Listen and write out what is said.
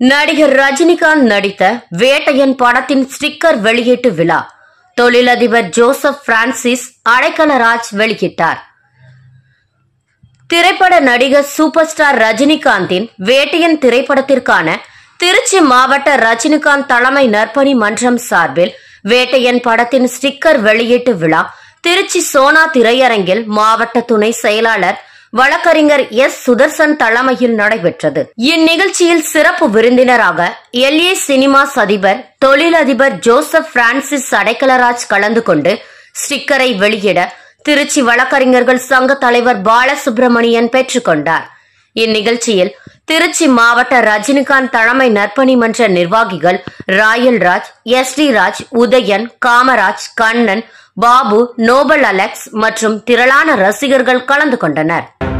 நடிகர் ரஜினிகாந்த் நடித்த வேட்டையன் படத்தின் ஸ்டிக்கர் வெளியீட்டு விழா தொழிலதிபர் ஜோசப் பிரான்சிஸ் அடைக்கலராஜ் வெளியிட்டார் திரைப்பட நடிகர் சூப்பர் ஸ்டார் ரஜினிகாந்தின் வேட்டையன் திரைப்படத்திற்கான திருச்சி மாவட்ட ரஜினிகாந்த் தலைமை நற்பணி மன்றம் சார்பில் வேட்டையன் படத்தின் ஸ்டிக்கர் வெளியீட்டு விழா திருச்சி சோனா திரையரங்கில் மாவட்ட துணை செயலாளர் வழக்கறிஞர் எஸ் சுதர்சன் தலைமையில் நடைபெற்றது இந்நிகழ்ச்சியில் சிறப்பு விருந்தினராக எல்ஏ சினிமாஸ் அதிபர் தொழிலதிபர் ஜோசப் பிரான்சிஸ் அடைக்கலராஜ் கலந்து கொண்டு ஸ்டிக்கரை வெளியிட திருச்சி வழக்கறிஞர்கள் சங்க தலைவர் பாலசுப்ரமணியன் பெற்றுக்கொண்டார் இந்நிகழ்ச்சியில் திருச்சி மாவட்ட ரஜினிகாந்த் தலைமை நற்பணி மன்ற நிர்வாகிகள் Royalraj S T Raj Udhayan Kamaraj Kannan Babu Nobel Alex மற்றும் திரளான ரசிகர்கள் கலந்து கொண்டனர்